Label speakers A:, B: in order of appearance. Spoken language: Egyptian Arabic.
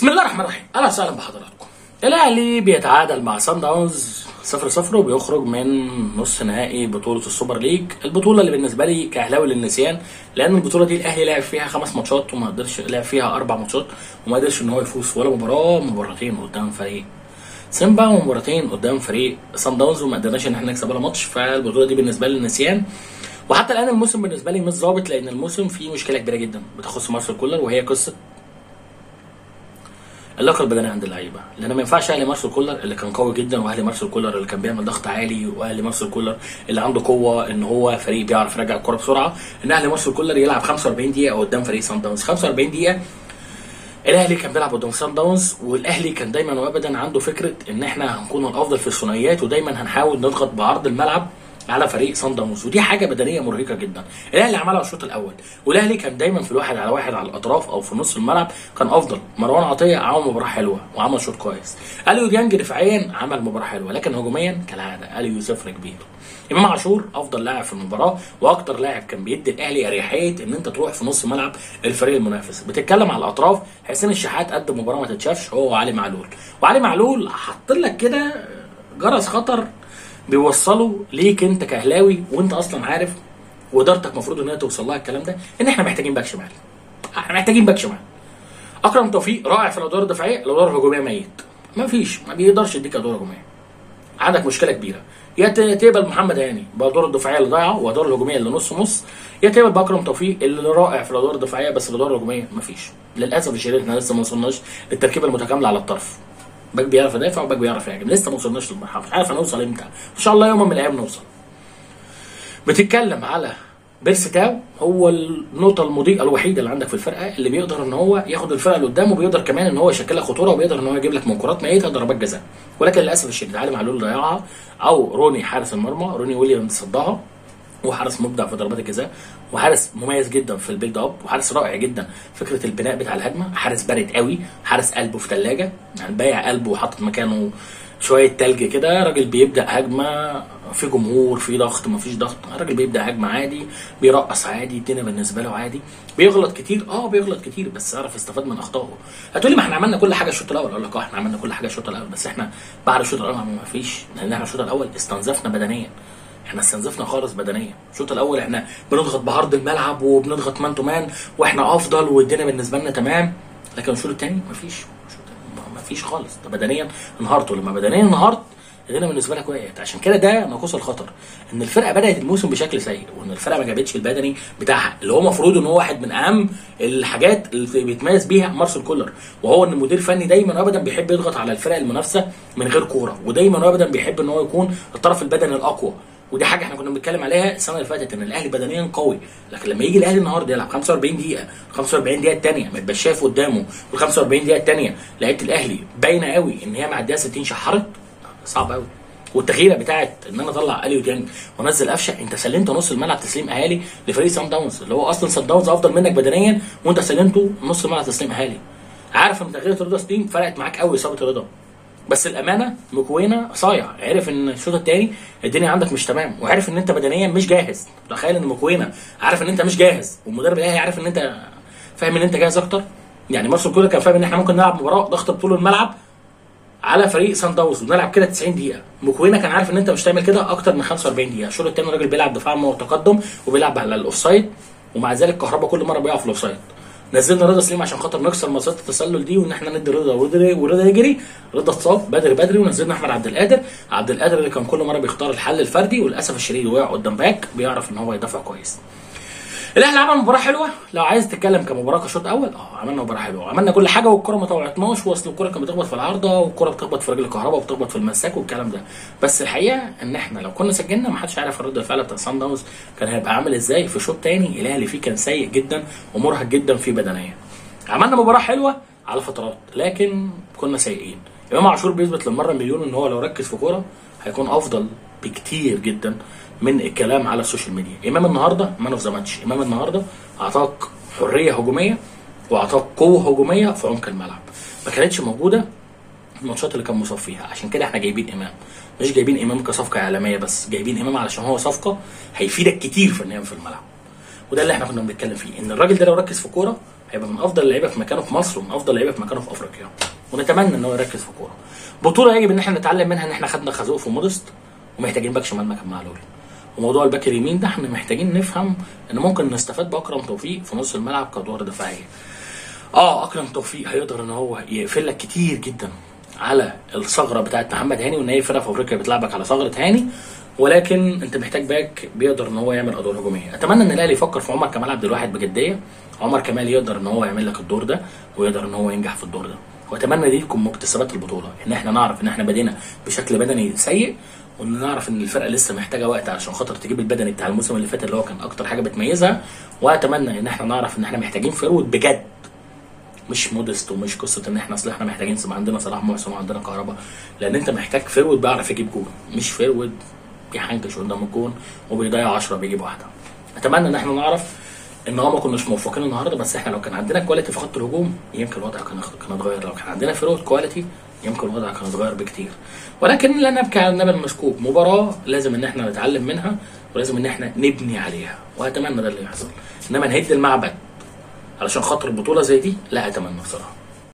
A: بسم الله الرحمن الرحيم اهلا وسهلا بحضراتكم الاهلي بيتعادل مع سان داونز 0 0 وبيخرج من نص نهائي بطوله السوبر ليج البطوله اللي بالنسبه لي كاهلاوي للنسيان لان البطوله دي الاهلي لعب فيها خمس ماتشات وما قدرش لعب فيها اربع ماتشات وما قدرش ان هو يفوز ولا مباراه مباراتين قدام فريق سيمبا ومباراتين قدام فريق سان داونز وما قدرناش ان احنا نكسب ولا ماتش فالبطوله دي بالنسبه لي للنسيان وحتى الان الموسم بالنسبه لي مش ظابط لان الموسم فيه مشكله كبيره جدا بتخص مارسيل كولر وهي قصه اللياقه البدنيه عند اللعيبه لان ما ينفعش اهلي مارسيل كولر اللي كان قوي جدا واهلي مارسيل كولر اللي كان بيعمل ضغط عالي واهلي مارسيل كولر اللي عنده قوه ان هو فريق بيعرف يرجع الكره بسرعه ان اهلي مارسيل كولر يلعب 45 دقيقه قدام فريق سان داونز 45 دقيقه الاهلي كان بيلعب قدام سان داونز والاهلي كان دايما وابدا عنده فكره ان احنا هنكون الافضل في الثنائيات ودايما هنحاول نضغط بعرض الملعب على فريق سان داونز ودي حاجه بدنيه مرهقه جدا الاهلي عملها الشوط الاول والاهلي كان دايما في الواحد على واحد على الاطراف او في نص الملعب كان افضل مروان عطيه عمل مباراه حلوه وعمل شوط كويس اليو ديانج دفاعيا عمل مباراه حلوه لكن هجوميا كالعاده اليو صفر كبير امام عاشور افضل لاعب في المباراه واكتر لاعب كان بيدي الاهلي اريحيه ان انت تروح في نص ملعب الفريق المنافس بتتكلم على الاطراف حسين الشحات قدم مباراه ما تتشافش هو وعلي معلول وعلي معلول حط لك كده جرس خطر بيوصلوا ليك انت كاهلاوي وانت اصلا عارف وادارتك المفروض ان هي توصل لها الكلام ده ان احنا محتاجين باك شمال احنا محتاجين باك شمال اكرم توفيق رائع في الادوار الدفاعيه الادوار الهجوميه ميت ما فيش ما بيقدرش يديك ادوار هجوميه عندك مشكله كبيره يا تقبل محمد هاني بادوار الدفاعيه اللي ضايعه وادوار الهجوميه اللي نص نص يا تقبل باكرم توفيق اللي رائع في الادوار الدفاعيه بس الادوار الهجوميه مفيش للاسف الشديد احنا لسه ما وصلناش للتركيبه المتكامله على الطرف باك بيعرف يدافع وباك بيعرف يهاجم لسه ما وصلناش للمرحله مش عارف هنوصل امتى ان شاء الله يوم من الايام نوصل بتتكلم على بيرس تاو هو النقطة المضيئة الوحيدة اللي عندك في الفرقة اللي بيقدر ان هو ياخد الفرقة اللي قدامه وبيقدر كمان ان هو يشكل لك خطورة وبيقدر ان هو يجيب لك من كرات ميتة ضربات جزاء ولكن للاسف الشديد علي معلول ضيعها او روني حارس المرمى روني ويليامز صدها وحارس مبدع في ضربات الجزاء وحارس مميز جدا في البيلد اب وحارس رائع جدا فكره البناء بتاع الهجمه حارس بارد قوي حارس قلبه في ثلاجه يعني بايع قلبه وحاطط مكانه شويه تلج كده راجل بيبدا هجمه في جمهور في ضغط ما فيش ضغط راجل بيبدا هجمه عادي بيرقص عادي الدنيا بالنسبه له عادي بيغلط كتير اه بيغلط كتير بس يعرف يستفاد من اخطائه هتقولي ما احنا عملنا كل حاجه الشوط الاول اقول لك اه احنا عملنا كل حاجه الشوط الاول بس احنا بعد الشوط الاول ما فيش لان احنا الشوط الاول استنزفنا بدنيا احنا استنزفنا خالص بدنيا الشوط الاول احنا بنضغط بعرض الملعب وبنضغط مان تو مان واحنا افضل والدنيا بالنسبه لنا تمام لكن الشوط الثاني مفيش مفيش خالص ده بدنيا انهارت ولما بدنيا انهارت الدنيا بالنسبه لك وقعت عشان كده ده ناقوس الخطر ان الفرقه بدات الموسم بشكل سيء وان الفرقه ما جابتش البدني بتاعها اللي هو المفروض ان هو واحد من اهم الحاجات اللي بيتميز بيها مارسيل كولر وهو ان المدير الفني دايما ابدا بيحب يضغط على الفرق المنافسه من غير كوره ودايما ابدا بيحب ان هو يكون الطرف البدني الاقوى ودي حاجه احنا كنا بنتكلم عليها السنه اللي فاتت ان الاهلي بدنيا قوي لكن لما يجي الاهلي النهارده يلعب 45 دقيقه 45 دقيقه الثانيه ما يبقاش شايف قدامه وال 45 دقيقه الثانيه لعيبه الاهلي باينه قوي ان هي معديه 60 شحرت صعب قوي والتغييره بتاعت ان انا اطلع اليو ديانج وانزل قفشه انت سلمت نص الملعب تسليم اهالي لفريق سان داونز اللي هو اصلا سان داونز افضل منك بدنيا وانت سلمته نص الملعب تسليم اهالي عارف ان تغيير رضا ستيم فرقت معاك قوي اصابه رضا بس الامانه مكوينه صايع عرف ان الشوط الثاني الدنيا عندك مش تمام وعرف ان انت بدنيا مش جاهز تخيل ان مكوينه عارف ان انت مش جاهز والمدرب الاهلي عارف ان انت فاهم ان انت جاهز اكتر يعني مارسيل كولر كان فاهم ان احنا ممكن نلعب مباراه ضغط بطول الملعب على فريق سان داونز ونلعب كده 90 دقيقه مكوينه كان عارف ان انت مش تعمل كده اكتر من 45 دقيقه الشوط الثاني الراجل بيلعب دفاع متقدم وبيلعب على الاوفسايد ومع ذلك كهربا كل مره بيقع في الاوفسايد نزلنا رضا سليم عشان خاطر نكسر مسافه التسلل دي وان احنا ندي رضا ورضا يجري رضا اتصاب بدري بدري ونزلنا احمد عبد القادر عبد القادر اللي كان كل مره بيختار الحل الفردي وللاسف الشديد وقع قدام باك بيعرف ان هو يدافع كويس الاهلي عمل مباراه حلوه لو عايز تتكلم كمباراه كشوط اول اه عملنا مباراه حلوه عملنا كل حاجه والكره ما طوعتناش واصل الكره كانت بتخبط في العارضه والكره بتخبط في رجل الكهرباء وبتخبط في المساك والكلام ده بس الحقيقه ان احنا لو كنا سجلنا ما حدش عارف الرد الفعل بتاع سان داونز كان هيبقى عامل ازاي في شوط تاني الاهلي فيه كان سيء جدا ومرهق جدا في بدنيا عملنا مباراه حلوه على فترات لكن كنا سيئين امام عاشور بيثبت للمره مليون ان هو لو ركز في كوره هيكون افضل بكتير جدا من الكلام على السوشيال ميديا امام النهارده مان اوف ذا ماتش امام النهارده اعطاك حريه هجوميه واعطاك قوه هجوميه في عمق الملعب ما كانتش موجوده الماتشات اللي كان مصاب فيها عشان كده احنا جايبين امام مش جايبين امام كصفقه اعلاميه بس جايبين امام علشان هو صفقه هيفيدك كتير فنيا في الملعب وده اللي احنا كنا بنتكلم فيه ان الراجل ده لو ركز في كوره هيبقى من افضل اللعيبه في مكانه في مصر ومن افضل اللعيبه في مكانه في افريقيا ونتمنى ان هو يركز في الكوره بطوله يجب ان احنا نتعلم منها ان احنا خدنا خازوق في مودست ومحتاجين باك شمال مكان معلول وموضوع الباك اليمين ده احنا محتاجين نفهم ان ممكن نستفاد باكرم توفيق في نص الملعب كادوار دفاعيه اه اكرم توفيق هيقدر ان هو يقفل لك كتير جدا على الثغره بتاعت محمد هاني وان هي فرقه في افريقيا بتلعبك على ثغره هاني ولكن انت محتاج باك بيقدر ان هو يعمل ادوار هجوميه اتمنى ان الاهلي يفكر في عمر كمال عبد الواحد بجديه عمر كمال يقدر ان هو يعمل لك الدور ده ويقدر ان هو ينجح في الدور ده واتمنى دي تكون مكتسبات البطوله ان احنا نعرف ان احنا بدينا بشكل بدني سيء وان نعرف ان الفرقه لسه محتاجه وقت علشان خاطر تجيب البدني بتاع الموسم اللي فات اللي هو كان اكتر حاجه بتميزها واتمنى ان احنا نعرف ان احنا محتاجين فرود بجد مش مودست ومش قصه ان احنا اصل احنا محتاجين سم عندنا صلاح محسن وعندنا كهرباء لان انت محتاج فرود بيعرف يجيب جول مش فرود بيحنكش قدام الجون وبيضيع 10 بيجيب واحده اتمنى ان احنا نعرف ان هو ما كناش موفقين النهارده بس احنا لو كان عندنا كواليتي في خط الهجوم يمكن الوضع كان كان اتغير لو كان عندنا فرود كواليتي يمكن الوضع كان اتغير بكتير ولكن لا نبكي على النبل المسكوب مباراه لازم ان احنا نتعلم منها ولازم ان احنا نبني عليها واتمنى ده اللي يحصل انما نهد المعبد علشان خاطر البطوله زي دي لا اتمنى بصراحه